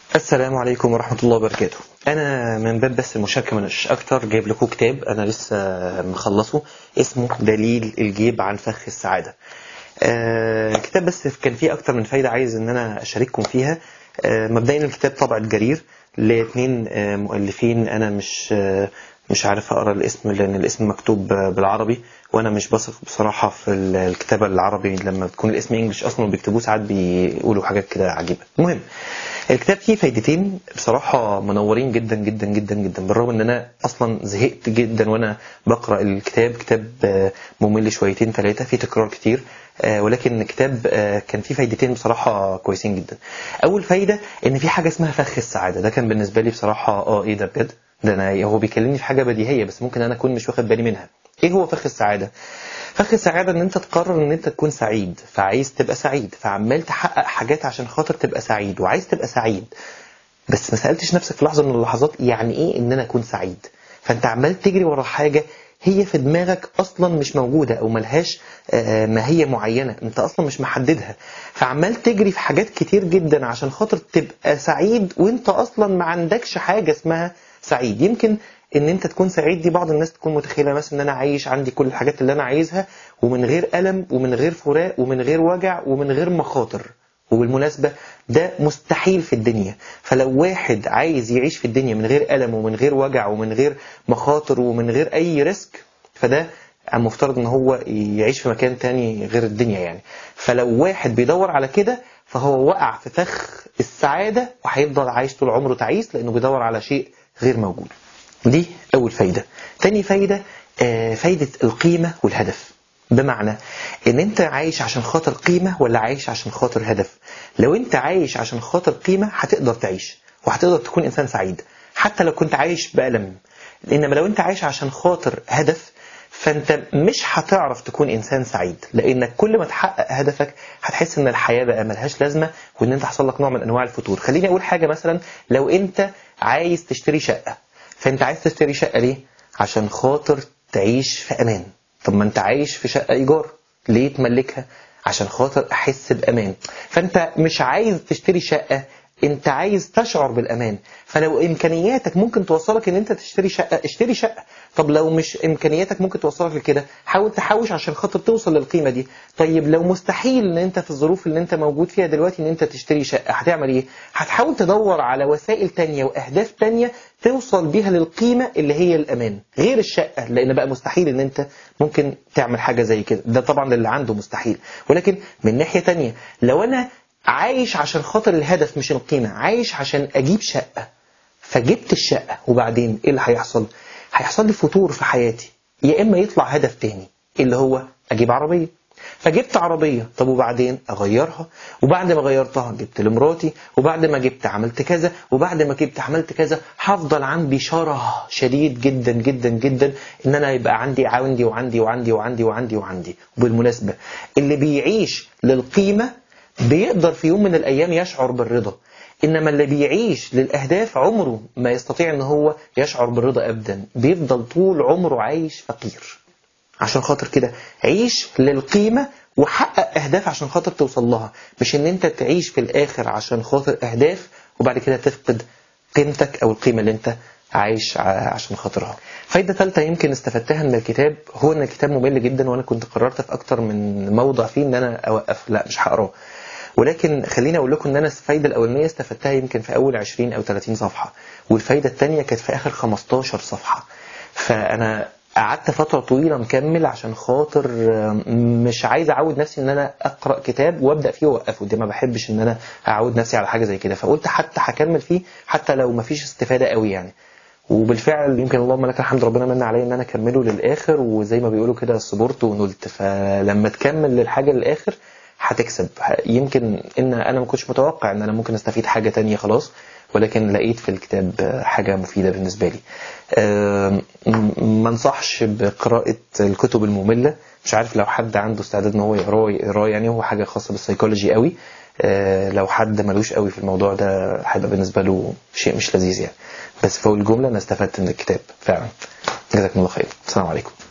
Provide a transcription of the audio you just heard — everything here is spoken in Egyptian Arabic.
السلام عليكم ورحمة الله وبركاته أنا من باب بس المشاركة مش أكتر جايب لكم كتاب أنا لسه مخلصه اسمه دليل الجيب عن فخ السعادة آه كتاب بس كان فيه أكتر من فايدة عايز إن أنا أشارككم فيها آه مبدئيا الكتاب طبعة جرير لاثنين آه مؤلفين أنا مش آه مش عارف أقرأ الاسم لأن الاسم مكتوب بالعربي وأنا مش بثق بصراحة في الكتابة العربي لما تكون الاسم إنجلش أصلا وبيكتبوه ساعات بيقولوا حاجات كده عجيبة المهم الكتاب فيه فايدتين بصراحة منورين جدا جدا جدا جدا بالرغم ان انا اصلا زهقت جدا وانا بقرأ الكتاب كتاب ممل شويتين ثلاثة فيه تكرار كتير ولكن الكتاب كان فيه فايدتين بصراحة كويسين جدا اول فايدة ان في حاجة اسمها فخ السعادة ده كان بالنسبة لي بصراحة اه ايه ده بجد ده انا هو بيكلمني في حاجة بديهية بس ممكن انا اكون مش واخد بالي منها ايه هو فخ السعادة فخ السعادة ان انت تقرر ان انت تكون سعيد فعايز تبقى سعيد فعمال تحقق حاجات عشان خاطر تبقى سعيد وعايز تبقى سعيد بس ما سألتش نفسك في لحظة من اللحظات يعني ايه ان انا اكون سعيد فانت عمال تجري ورا حاجة هي في دماغك اصلا مش موجودة او ملهاش ماهية معينة انت اصلا مش محددها فعمال تجري في حاجات كتير جدا عشان خاطر تبقى سعيد وانت اصلا ما عندكش حاجة اسمها سعيد يمكن ان انت تكون سعيد دي بعض الناس تكون متخيله مثلا ان انا عايش عندي كل الحاجات اللي انا عايزها ومن غير الم ومن غير فراق ومن غير وجع ومن غير مخاطر وبالمناسبة ده مستحيل في الدنيا فلو واحد عايز يعيش في الدنيا من غير ألم ومن غير وجع ومن غير مخاطر ومن غير أي ريسك فده مفترض ان هو يعيش في مكان تاني غير الدنيا يعني فلو واحد بيدور على كده فهو وقع في فخ السعادة وهيفضل عايش طول عمره تعيس لأنه بيدور على شيء غير موجود دي أول فايدة تاني فايدة آه فايدة القيمة والهدف بمعنى ان انت عايش عشان خاطر قيمة ولا عايش عشان خاطر هدف لو انت عايش عشان خاطر قيمة هتقدر تعيش وهتقدر تكون انسان سعيد حتى لو كنت عايش بألم انما لو انت عايش عشان خاطر هدف فانت مش هتعرف تكون انسان سعيد لانك كل ما تحقق هدفك هتحس ان الحياة بقى ملهاش لازمة وان انت حصل لك نوع من انواع الفتور خليني اقول حاجة مثلا لو انت عايز تشتري شقة فانت عايز تشتري شقة ليه عشان خاطر تعيش في امان طب ما انت عايش في شقة ايجار ليه تملكها عشان خاطر احس بامان فانت مش عايز تشتري شقة انت عايز تشعر بالامان فلو امكانياتك ممكن توصلك ان انت تشتري شقة اشتري شقة طب لو مش امكانياتك ممكن توصلك لكده حاول تحوش عشان خاطر توصل للقيمة دي طيب لو مستحيل ان انت في الظروف اللي انت موجود فيها دلوقتي ان انت تشتري شقة هتعمل ايه هتحاول تدور على وسائل تانية واهداف تانية توصل بيها للقيمة اللي هي الامان غير الشقة لان بقى مستحيل ان انت ممكن تعمل حاجة زي كده ده طبعا اللي عنده مستحيل ولكن من ناحية تانية لو انا عايش عشان خاطر الهدف مش القيمة عايش عشان أجيب شقة فجبت الشقة وبعدين إيه اللي هيحصل هيحصل لي فتور في حياتي يا إما يطلع هدف تاني اللي هو أجيب عربية فجبت عربية طب وبعدين أغيرها وبعد ما غيرتها جبت لمراتي وبعد ما جبت عملت كذا وبعد ما جبت عملت كذا هفضل عندي شره شديد جدا جدا جدا ان انا يبقى عندي عندي وعندي وعندي وعندي وعندي وعندي وبالمناسبة اللي بيعيش للقيمة بيقدر في يوم من الأيام يشعر بالرضا إنما اللي بيعيش للأهداف عمره ما يستطيع إن هو يشعر بالرضا أبدا بيفضل طول عمره عايش فقير عشان خاطر كده عيش للقيمة وحقق أهداف عشان خاطر توصل لها مش إن أنت تعيش في الآخر عشان خاطر أهداف وبعد كده تفقد قيمتك أو القيمة اللي أنت عايش عشان خاطرها فايدة ثالثة يمكن استفدتها من الكتاب هو ان الكتاب ممل جدا وانا كنت قررت في اكتر من موضع فيه ان انا اوقف لا مش هقراه ولكن خليني اقول لكم ان انا الفايده الاولانيه استفدتها يمكن في اول 20 او 30 صفحه والفايده الثانيه كانت في اخر 15 صفحه فانا قعدت فترة طويلة مكمل عشان خاطر مش عايز اعود نفسي ان انا اقرا كتاب وابدا فيه واوقفه دي ما بحبش ان انا اعود نفسي على حاجة زي كده فقلت حتى هكمل فيه حتى لو ما فيش استفادة قوي يعني وبالفعل يمكن اللهم لك الحمد ربنا من عليا ان انا اكمله للاخر وزي ما بيقولوا كده صبرت ونلت فلما تكمل للحاجة للاخر هتكسب يمكن ان انا ما كنتش متوقع ان انا ممكن استفيد حاجة تانية خلاص ولكن لقيت في الكتاب حاجة مفيدة بالنسبة لي ما انصحش بقراءة الكتب المملة مش عارف لو حد عنده استعداد ان هو يقراه يقراه يعني هو حاجة خاصة بالسيكولوجي قوي لو حد ملوش قوي في الموضوع ده هيبقى بالنسبة له شيء مش لذيذ يعني بس فوق الجملة انا استفدت من الكتاب فعلا جزاكم الله خير السلام عليكم